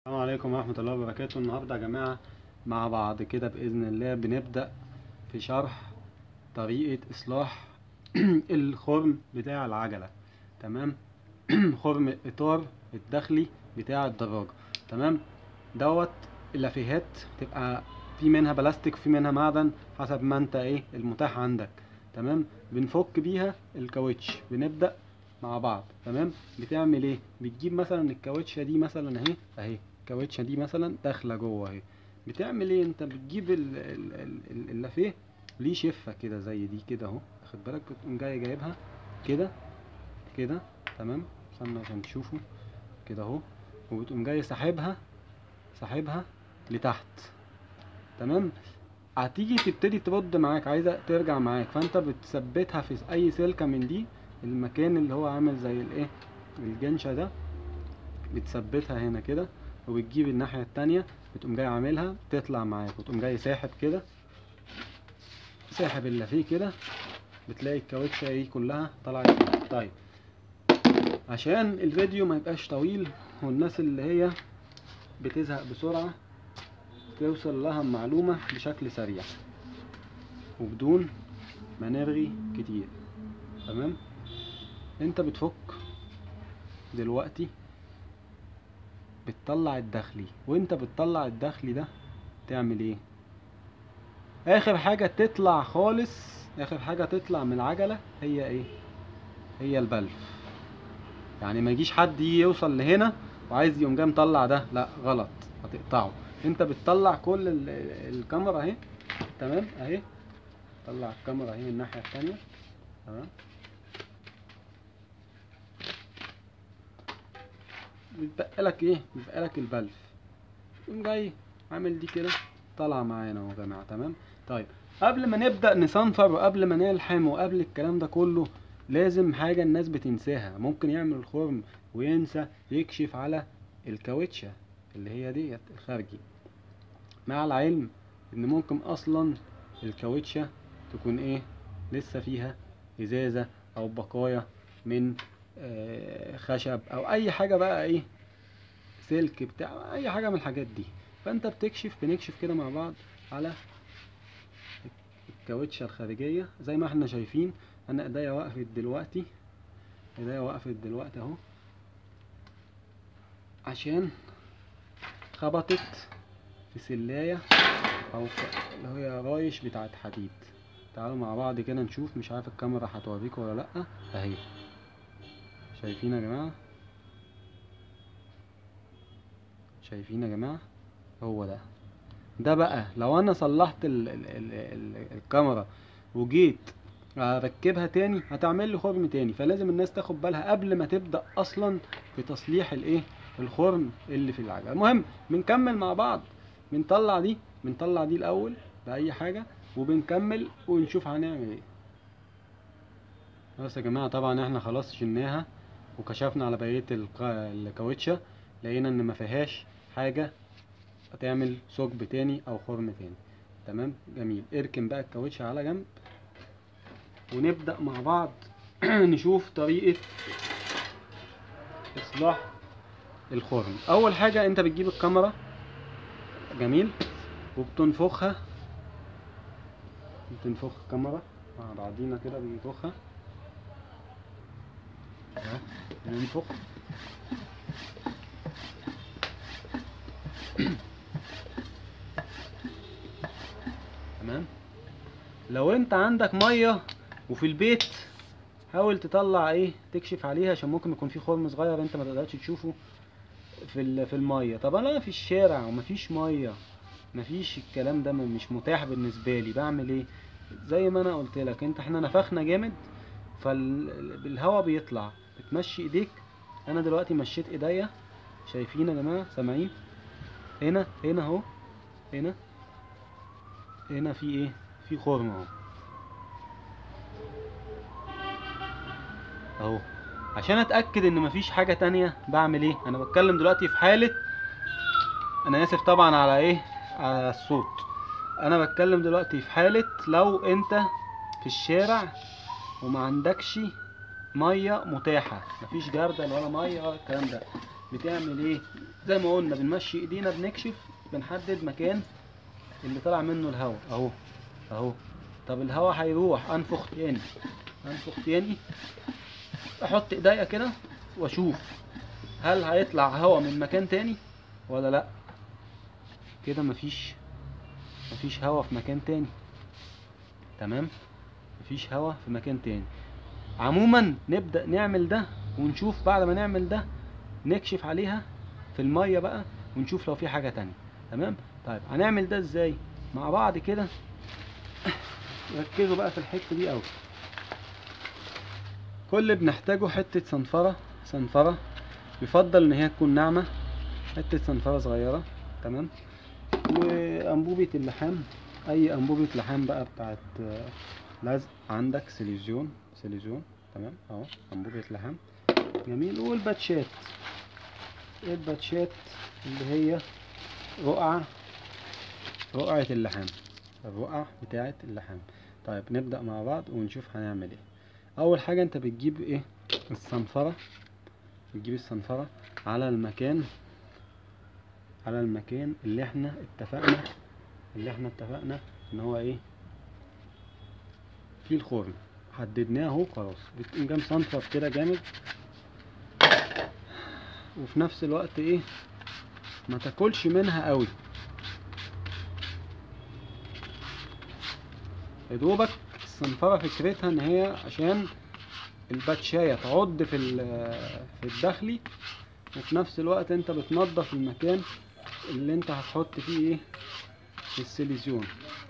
السلام عليكم ورحمة الله وبركاته النهاردة يا جماعة مع بعض كده بإذن الله بنبدأ في شرح طريقة إصلاح الخرم بتاع العجلة تمام خرم الإطار الداخلي بتاع الدراجة تمام دوت اللافيهات تبقى في منها بلاستيك وفي منها معدن حسب ما انت ايه المتاح عندك تمام بنفك بيها الكاوتش بنبدأ مع بعض تمام بتعمل ايه بتجيب مثلا الكاوتشه دي مثلا اهي اهي الكاوتشه دي مثلا داخله جوه اهي بتعمل ايه انت بتجيب ال- ال- ال- ال- اللافيه ليه شفه كده زي دي كده اهو واخد بالك بتقوم جاي جايبها كده كده تمام استنى عشان تشوفوا كده اهو وبتقوم جاي ساحبها ساحبها لتحت تمام هتيجي تبتدي ترد معاك عايزه ترجع معاك فانت بتثبتها في اي سلكه من دي المكان اللي هو عامل زي الايه الجنشه ده بتثبتها هنا كده وبتجيب الناحيه التانية بتقوم جاي عاملها تطلع معاك وتقوم جاي ساحب كده ساحب اللافيه كده بتلاقي الكاوتشه ايه كلها طلعت كده. طيب عشان الفيديو ما يبقاش طويل والناس اللي هي بتزهق بسرعه توصل لها المعلومه بشكل سريع وبدون ما نرغي كتير تمام انت بتفك دلوقتي بتطلع الداخلي وانت بتطلع الداخلي ده تعمل ايه اخر حاجة تطلع خالص اخر حاجة تطلع من العجلة هي ايه هي البلف يعني ما يجيش حد يجي يوصل لهنا وعايز يقوم جاي مطلع ده لا غلط هتقطعه انت بتطلع كل ال- الكاميرا اهي تمام اهي طلع الكاميرا اهي من الناحية التانية تمام بيتبقى لك ايه بيتبقى لك البلف تقوم جاي عامل دي كده طالعه معانا اهو يا جماعه تمام طيب قبل ما نبدا نصنفر وقبل ما نلحم وقبل الكلام ده كله لازم حاجه الناس بتنساها ممكن يعمل الخرم وينسى يكشف على الكاوتشه اللي هي ديت الخارجي مع العلم ان ممكن اصلا الكاوتشه تكون ايه لسه فيها ازازه او بقايا من آه، خشب او اي حاجه بقى ايه سلك بتاع اي حاجه من الحاجات دي فانت بتكشف بنكشف كده مع بعض على الكاوتشه الخارجيه زي ما احنا شايفين انا ايديا وقفت دلوقتي ايديا وقفت دلوقتي اهو عشان خبطت في سلايه او في اللي هي رايش بتاعت حديد تعالوا مع بعض كده نشوف مش عارف الكاميرا هتوريكم ولا لا اهي شايفين يا جماعة شايفين يا جماعة هو ده ده بقى لو انا صلحت ال ال ال ال الكاميرا وجيت اركبها تاني هتعمل لي خرم تاني فلازم الناس تاخد بالها قبل ما تبدأ اصلا في تصليح الايه الخرم اللي في العجلة المهم بنكمل مع بعض بنطلع دي بنطلع دي الاول بأي حاجة وبنكمل ونشوف هنعمل ايه بس يا جماعة طبعا احنا خلاص شلناها وكشفنا على بقية الق- الكاوتشة لقينا ان ما فيهاش حاجة هتعمل ثقب تاني او خرم تاني تمام جميل اركن بقى الكاوتشة على جنب ونبدأ مع بعض نشوف طريقة اصلاح الخرم اول حاجة انت بتجيب الكاميرا جميل وبتنفخها بتنفخ الكاميرا مع بعضينا كده بننفخها اهو بننفخ تمام لو انت عندك ميه وفي البيت حاول تطلع ايه تكشف عليها عشان ممكن يكون في خرم صغير انت ما تقدرش تشوفه في ال- في الميه طب انا في الشارع ومفيش ميه مفيش الكلام ده م- مش متاح بالنسبه لي بعمل ايه زي ما انا قلت لك انت احنا نفخنا جامد فالهواء بيطلع بتمشي ايديك انا دلوقتي مشيت ايديا شايفين يا جماعه سامعين هنا هنا اهو هنا هنا في ايه في خرم اهو اهو عشان اتاكد ان مفيش حاجه تانية بعمل ايه انا بتكلم دلوقتي في حاله انا اسف طبعا على ايه على الصوت انا بتكلم دلوقتي في حاله لو انت في الشارع وما عندكش ميه متاحه مفيش جردل ولا ميه ولا الكلام ده بتعمل ايه زي ما قلنا بنمشي ايدينا بنكشف بنحدد مكان اللي طلع منه الهواء اهو اهو طب الهواء هيروح انفخ تاني انفخ تاني احط ايديا كده واشوف هل هيطلع هواء من مكان تاني ولا لا كده مفيش مفيش هواء في مكان تاني تمام مفيش هواء في مكان تاني عموما نبدأ نعمل ده ونشوف بعد ما نعمل ده نكشف عليها في المية بقى ونشوف لو في حاجة تانية تمام طيب هنعمل ده ازاي مع بعض كده ركزوا بقى في الحتة دي قوي كل اللي بنحتاجه حتة صنفرة صنفرة يفضل ان هي تكون ناعمة حتة صنفرة صغيرة تمام وانبوبة اللحام اي انبوبة لحام بقى بتاعت آه، لزق عندك سيليزيون سيليزيون تمام اهو انبوبة لحام جميل والباتشات الباتشات اللي هي رقعة رقعة اللحام الرقعة بتاعة اللحام طيب نبدأ مع بعض ونشوف هنعمل ايه اول حاجة انت بتجيب ايه الصنفرة بتجيب الصنفرة على المكان على المكان اللي احنا اتفقنا اللي احنا اتفقنا ان هو ايه فيه الخرم حددناه اهو خلاص بتقوم جاي مصنفر كده جامد وفي نفس الوقت ايه ما تاكلش منها قوي يا دوبك الصنفرة فكرتها ان هي عشان الباتشاية تعض في ال- في الداخلي وفي نفس الوقت انت بتنظف المكان اللي انت هتحط فيه ايه السيليزيون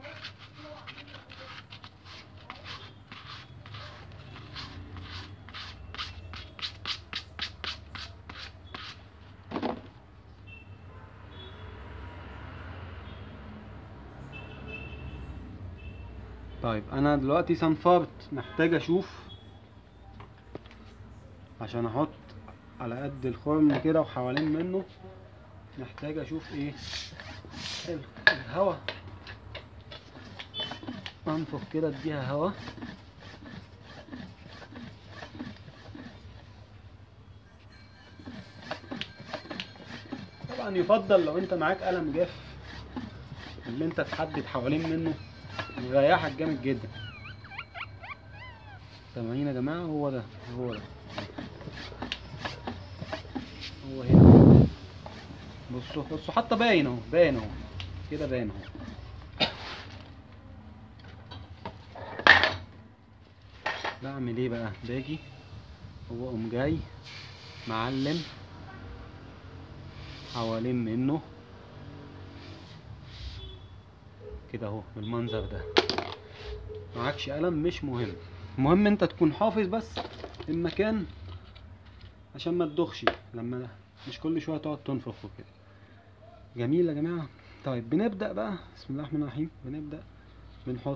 طيب انا دلوقتي صنفرت محتاج اشوف عشان احط على قد الخرم كده وحوالين منه محتاج اشوف ايه ال- الهوا انفخ كده اديها هوا طبعا يفضل لو انت معاك قلم جاف اللي انت تحدد حوالين منه يريحك جامد جدا سامعين يا جماعه هو ده هو ده هو هنا بصوا بصوا حتى باين اهو باين اهو كده باين اهو بعمل ايه بقى باجي هو قوم جاي معلم حوالين منه كده اهو بالمنظر ده معكش قلم مش مهم المهم انت تكون حافظ بس المكان عشان ما تدخش لما مش كل شويه تقعد تنفخ وكده جميل يا جماعه طيب بنبدا بقى بسم الله الرحمن الرحيم بنبدا بنحط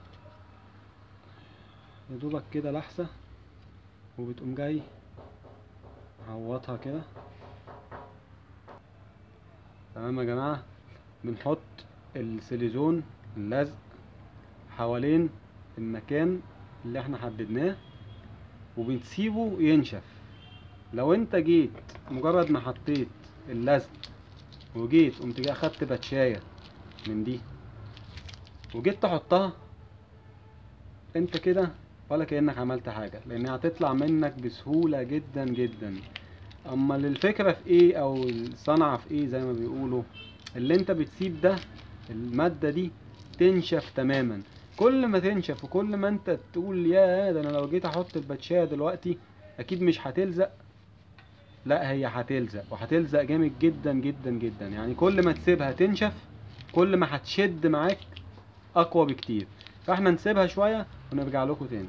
يا دوبك كده لحسه وبتقوم جاي عوضها كده تمام يا جماعه بنحط السيليزون اللزق حوالين المكان اللي احنا حددناه وبنسيبه ينشف لو انت جيت مجرد ما حطيت اللزق وجيت قمت جاي اخدت باتشاية من دي وجيت تحطها انت كده ولا كأنك عملت حاجة لانها هتطلع منك بسهولة جدا جدا اما الفكرة في ايه او الصنعة في ايه زي ما بيقولوا اللي انت بتسيب ده المادة دي تنشف تماما كل ما تنشف وكل ما انت تقول يا ده انا لو جيت احط الباتشاية دلوقتي اكيد مش هتلزق لا هي هتلزق وهتلزق جامد جدا جدا جدا يعني كل ما تسيبها تنشف كل ما هتشد معاك اقوى بكتير فاحنا نسيبها شوية ونرجع لكم تاني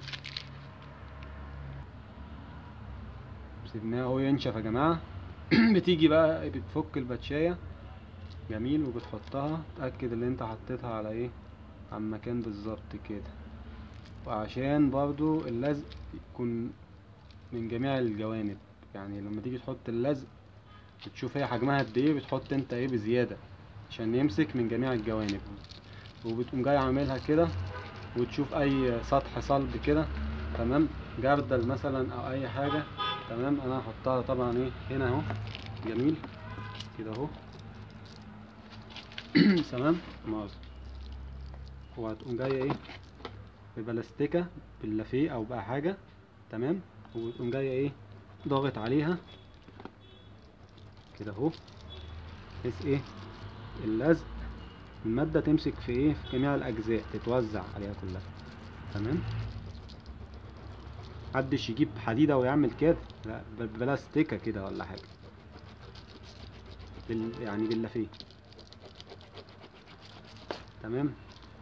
سيبناه اهو ينشف يا جماعة بتيجي بقى بتفك الباتشاية جميل وبتحطها تأكد ان انت حطيتها على ايه على المكان بالظبط كده وعشان برضو اللزق يكون من جميع الجوانب يعني لما تيجي تحط اللزق بتشوف هي حجمها قد ايه بتحط انت ايه بزيادة عشان يمسك من جميع الجوانب وبتقوم جاي عاملها كده وتشوف اي سطح صلب كده تمام جردل مثلا او اي حاجة تمام انا هحطها طبعا ايه هنا اهو جميل كده اهو تمام مؤاخذة وهتقوم جاية ايه ببلاستيكة باللافيه او بقى حاجة تمام وتقوم جاية ايه ضاغط عليها كده اهو بحيث ايه اللزق المادة تمسك في ايه في جميع الاجزاء تتوزع عليها كلها تمام محدش يجيب حديدة ويعمل كده لا ب- بلاستيكة كده ولا حاجة بال يعني باللافيه تمام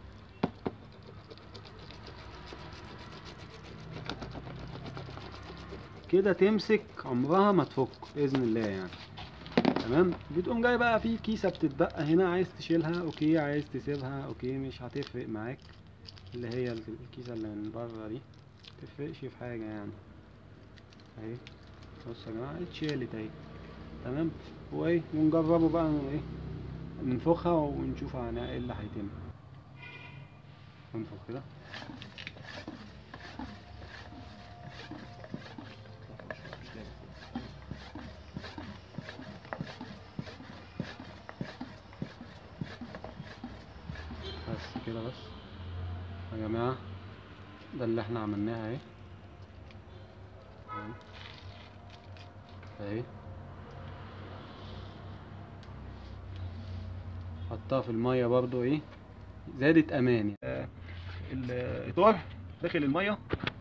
كده تمسك عمرها ما تفك باذن الله يعني تمام بتقوم جاي بقى في كيسه بتتبقى هنا عايز تشيلها اوكي عايز تسيبها اوكي مش هتفرق معاك اللي هي ال- الكيسه اللي من بره دي متفرقش في حاجه يعني اهي بصوا يا جماعه اتشالت اهي تمام وايه ونجربه بقى ايه ننفخها ونشوف عنها ايه اللي هيتم ننفخ كده بس كده بس يا جماعة ده اللي احنا عملناها اهي اهي. اهي حطها في المية برضو ايه زادت امان يعني. الاطار داخل المية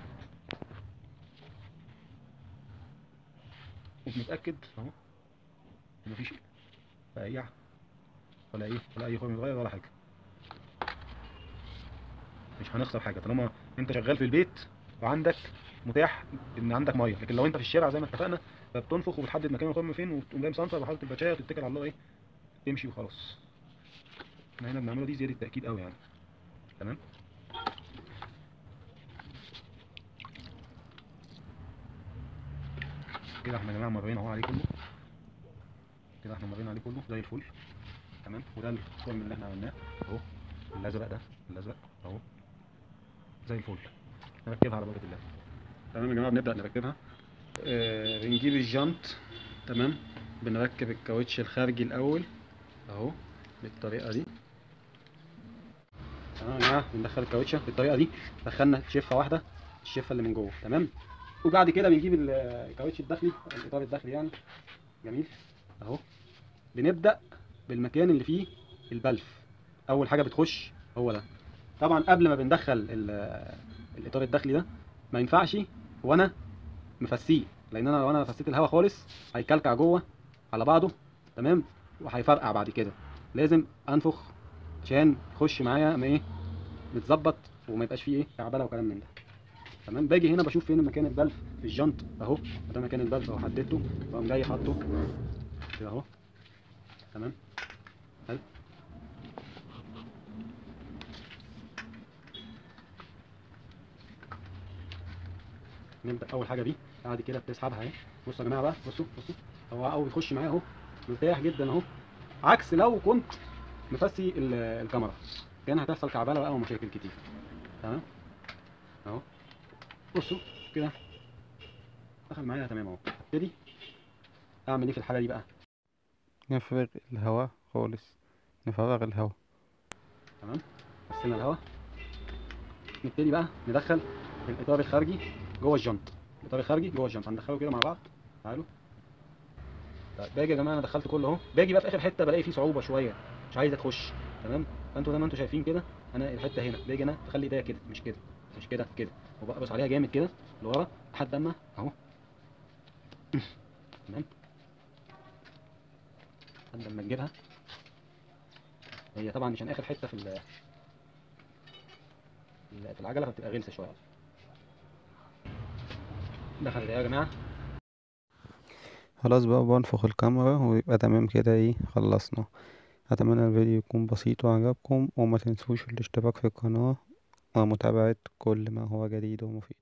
وبنتأكد اهو إن مفيش بقايع ولا ايه ولا اي خرم اتغير ولا حاجة مش هنخسر حاجة طالما انت شغال في البيت وعندك متاح ان عندك ميه لكن لو انت في الشارع زي ما اتفقنا فبتنفخ وبتحدد مكان الخرم فين وتقوم جاي مسنطر وحاطط الباتشايه وتتكل على الله ايه تمشي وخلاص احنا هنا بنعمله دي زياده تاكيد قوي يعني تمام كده احنا يا جماعه مرينا اهو عليه كله كده احنا مرينا عليه كله زي الفل تمام وده الخرم اللي احنا عملناه اهو الازرق ده الازرق اهو زي الفل نركبها على بركه الله تمام يا جماعه بنبدا نركبها آه بنجيب الجنط تمام بنركب الكاوتش الخارجي الاول اهو بالطريقه دي تمام يا جماعه بندخل الكاوتشه بالطريقه دي دخلنا شفه واحده الشفه اللي من جوه تمام وبعد كده بنجيب ال- الكاوتش الداخلي الاطار الداخلي يعني جميل اهو بنبدا بالمكان اللي فيه البلف اول حاجه بتخش هو ده طبعا قبل ما بندخل ال- الاطار الداخلي ده ما ينفعش وانا مفسيه لان انا لو انا فسيت الهواء خالص هيكلكع جوه على بعضه تمام وهيفرقع بعد كده لازم انفخ عشان يخش معايا ما ايه متظبط وما يبقاش فيه ايه كعبله وكلام من ده تمام باجي هنا بشوف فين مكان البلف في الجنط اهو ده مكان البلف اهو حددته بقوم جاي حاطه كده اهو تمام حلو نبدا اول حاجه دي بعد كده بتسحبها اهي بصوا يا جماعه بقى بصوا بصوا هو اول يخش معايا اهو مرتاح جدا اهو عكس لو كنت مفسي ال- الكاميرا كان هتحصل كعبله بقى ومشاكل كتير تمام اهو بصوا كده دخل معايا تمام اهو ابتدي اعمل ايه في الحاله دي بقى نفرغ الهواء خالص نفرغ الهواء تمام قسمنا الهواء نبتدي بقى ندخل الاطار الخارجي جوه الجنط الاطار الخارجي جوه الجنط هندخله كده مع بعض تعالوا طيب باجي يا جماعه انا دخلت كله اهو باجي بقى في اخر حته بلاقي فيه صعوبه شويه مش عايزه تخش تمام فانتوا زي ما انتوا شايفين كده انا الحته هنا باجي انا اخلي ايديا كده مش كده مش كده كده وبقبص عليها جامد كده لورا لحد اما اهو تمام لحد اما تجيبها هي طبعا عشان اخر حته في ال- في العجله فبتبقى غلسه شويه دخلت يا جماعه خلاص بقى بنفخ الكاميرا ويبقى تمام كده ايه خلصنا اتمنى الفيديو يكون بسيط وعجبكم وما تنسوش الاشتراك في القناة ومتابعة كل ما هو جديد ومفيد